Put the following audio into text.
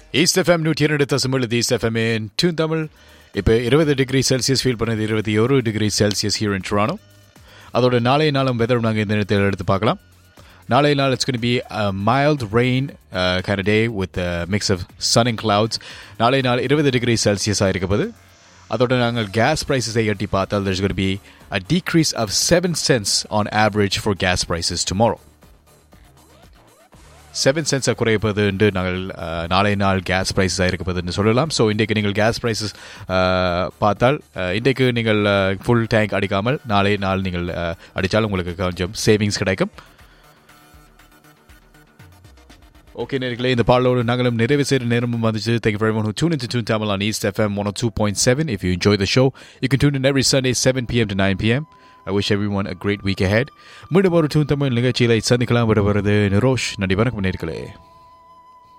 East FM நூற்றி இரண்டு தசமில் ஈஸ்ட் எஃப்எம் டூன் தமிழ் இப்போ இருபது டிகிரி செல்சியஸ் ஃபீல் பண்ணது இருபத்தி ஒரு degree Celsius here in Toronto அதோட நாளைய நாளும் வெதர் நாங்கள் இந்த நேரத்தில் எடுத்து பார்க்கலாம் நாளைய நாள் it's gonna be mild rain kind of day with a mix of sun and clouds நாளைய நாள் இருபது டிகிரி செல்சியஸாக இருக்கப்போது அதோட நாங்கள் கேஸ் ப்ரைஸஸை எட்டி பார்த்தால் there's going to be a decrease of 7 cents on average for gas prices tomorrow seven சென்ஸை குறைப்பது என்று நாங்கள் அஹ், நாளை நாள் கேஸ் ப்ரைஸஸாக இருப்பதுன்னு சொல்லலாம் ஸோ இன்றைக்கு நீங்கள் கேஸ் ப்ரைஸஸ் பார்த்தால் அஹ், இன்றைக்கு நீங்கள் ஃபுல் டேங்க் அடிக்காமல் நாளை நாள் நீங்கள் அஹ், அடித்தால் உங்களுக்கு கொஞ்சம் சேவிங்ஸ் கிடைக்கும் ஓகே நேர்களே இந்த பாடலோடு நாங்களும் நிறைவு செய்கிற நேரமும் வந்துச்சு thank you very much tune into Tune Tamil on East FM 102.7 if you enjoy the show you can tune in every Sunday 7 p.m. to 9 p.m. I wish everyone a great week ahead மீண்டும் ஒரு Tune Tamil நிகழ்ச்சியில் சந்திக்கலாம் விட வருது நிரோஷ் நன்றி வணக்கம் நேர்களே